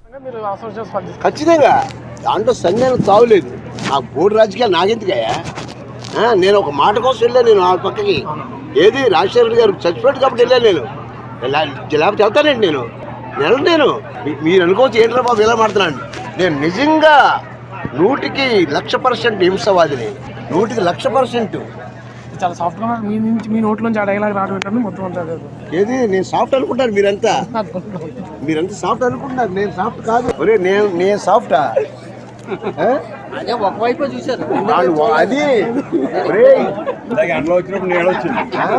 మీరు అసోసియేషన్ స్పందిస్తారు ఖచ్చితంగా దాంట్లో సందేహం తావులేదు నాకు బోర్డు రాజకీయాలు నాకెందుకయ్యా ఆ, నేను ఒక మాట కోసం వెళ్ళా నేను ఆ పక్కకి ఏది రాజశేఖర రెడ్డి గారు చచ్చిపోయాడు కాబట్టి వెళ్ళాను నేను ఇలా- లేకపోతే వెళ్తానండి నేను వెళ్ళను నేను మీ- మీరు అనుకోవచ్చు ఏంట్రా బాబు ఇలా మాడుతున్నాను నేను నిజంగా నూటికి లక్ష పర్సెంట్ హింసవాదిని నూటికి లక్ష పర్సెంట్ చాలా సాఫ్ట్ గా మీ నుంచి మీ నోట్ నుంచి ఆ డైలాగ్ రావడం ఏంటంటే మొత్తం అంతా లేదు. ఏది నేను సాఫ్ట్ అనుకుంటాను మీరంతా మీరంతా సాఫ్ట్ అనుకుంటున్నారు నేను సాఫ్ట్ కాదు ఒరే నేను నేను సాఫ్టా ఆ? అదే ఒకవైపు చూశారు వాళ్ళు వా- అది ఒరేయ్, ఎండలో వచ్చినప్పుడు నీడ వచ్చింది ఆ,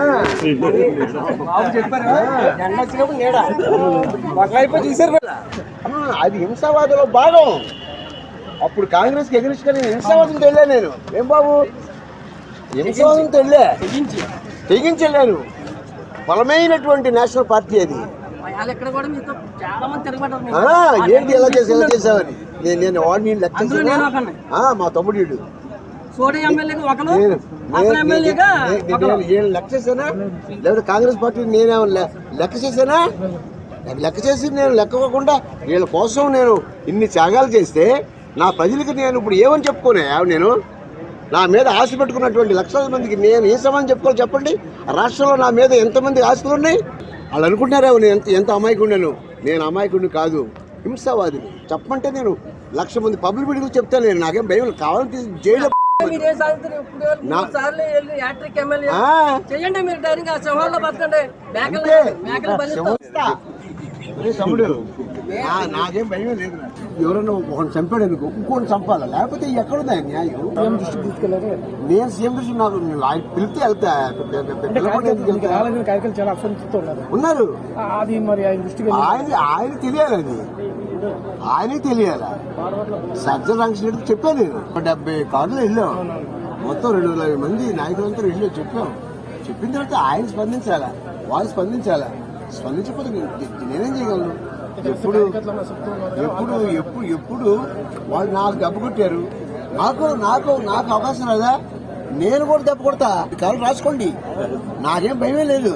బాబు చెప్పారు ఎండ వచ్చినప్పుడు నీడ ఒకవైపు చూశారు కదా ఆ, అది హింసావాదంలో భాగం అప్పుడు కాంగ్రెస్కి ఎగిరించుకొని నేను హింసావాదంతో వెళ్ళాను నేను ఏం బాబు హింసావాదంతో వెళ్ళా తెగించి వెళ్ళాను బలమైనటువంటి నేషనల్ పార్టీ అది వాళ్ళు ఇక్కడ కూడా మీతో చాలా మంది తిరగబడ్డారు ఆ, మీరు. ఏంటి ఎలా చేసి ఎలా చేసావని నేను నేను వాడిని లెక్క అందులో నేను ఒకడిని. మా తమ్ముడు వీడు. సోడి ఎమ్మెల్యేగా ఒకరు నేను అసలు ఎమ్మెల్యేగా ఒకరు నేను లెక్క చేశానా లేకపోతే కాంగ్రెస్ పార్టీ నేనేమో లె- లెక్క చేశానా నాకు లెక్క చేసి నేను లెక్కకుండా వీళ్ళ కోసం నేను ఇన్ని త్యాగాలు చేస్తే నా ప్రజలకి నేను ఇప్పుడు ఏమని చెప్పుకోనే నేను నా మీద ఆశ పెట్టుకున్నటువంటి లక్షల మందికి నేను ఏ సమాధానం చెప్పుకోవాలి చెప్పండి ఆ రాష్ట్రంలో నా మీద ఎంతమంది ఆశలు ఉన్నాయి వాళ్ళు అనుకుంటున్నారేమో నేను ఎంత ఎంత అమాయకుడినాను నేను అమాయకుడిని కాదు హింసావాదిని చెప్పమంటే నేను లక్ష మంది పబ్లిక్ మీటింగ్లు చెప్తాను నేను నాకేం భయం లేదు. కావాలంటే తీసి జైల్లో మీరు ఏం సాధించారు ఇప్పుడు వరకు నా- మూడు సార్లు వెళ్ళి హ్యాట్రిక్ ఎమ్మెల్యే ఆ. చేయండి మీరు ధైర్యంగా సింహాల్లో బతకండి మేకలు అంతే. మేకలు బంధిస్తాం ఒరే తమ్ముడు నా- నాకేం భయం లేదు ఎవరన్నా ఒకటి చంపాడు అనుకో ఇంకోటి చంపాలా లేకపోతే ఎక్కడుందా న్యాయం నేను సీఎం దృష్టి నాకు ఆయన పిలిస్తే వెళ్తా పిలవకపోతే ఎందుకు వెళ్తా? కార్యక్రమాలు చాలా అసంతృప్తి ఉన్నారు ఉన్నారు ఆ, అది మరి ఆయన దృష్టికి వెళ్ళి ఆయన ఆయన తెలియాలి అది ఆయనకి తెలియాలా సజ్జల రామకృష్ణ చెప్పాను నేను ఒక డెబ్బై కార్డులు వెళ్ళాం మొత్తం రెండు వందల యాభై మంది నాయకులంతా వెళ్ళి చెప్పాం చెప్పిన తర్వాత ఆయన స్పందించాలా వాళ్ళు స్పందించాలా స్పందించకపోతే నేను- నేనేం చేయగలను ఎప్పుడు ఎప్పుడు ఎప్పుడు ఎప్పుడు వాళ్ళు నాకు దెబ్బ కొట్టారు నాకు నాకు నాకు అవకాశం రాదా నేను కూడా దెబ్బ కొడతా కాలు రాసుకోండి నాకేం భయమే లేదు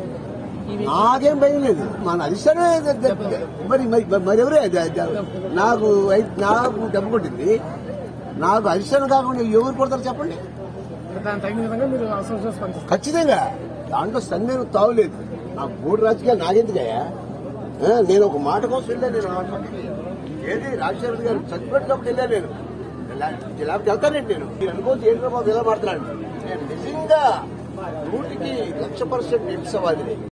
నాకేం భయం లేదు మన అధిష్టానే ద- ద- ద- మరి మరి మరి ఎవరే ద- ద- నాకు ఐ- నాకు దెబ్బ కొట్టింది నాకు అధిష్టానం కాకుండా ఎవరు కొడతారు చెప్పండి దాని తగిన విధంగా మీరు అసోసియేషన్ స్పందిస్తారు ఖచ్చితంగా దాంట్లో సందేహం తావులేదు నా మూడు రాజకీయాలు నాకెందుకయ్యా ఆ, నేను ఒక మాట కోసం వెళ్ళాను నేను ఆ పక్కకి. ఏది రాజశేఖర రెడ్డి గారు చచ్చిపెట్టినప్పుడు వెళ్ళాను నేను ఇలా- లేకపోతే వెళ్తానండి నేను మీరు అనుకోవచ్చు ఏంటో బాబు ఇలా మాడుతున్నాను నేను నిజంగా నూటికి లక్ష పర్సెంట్ హింసవాదిని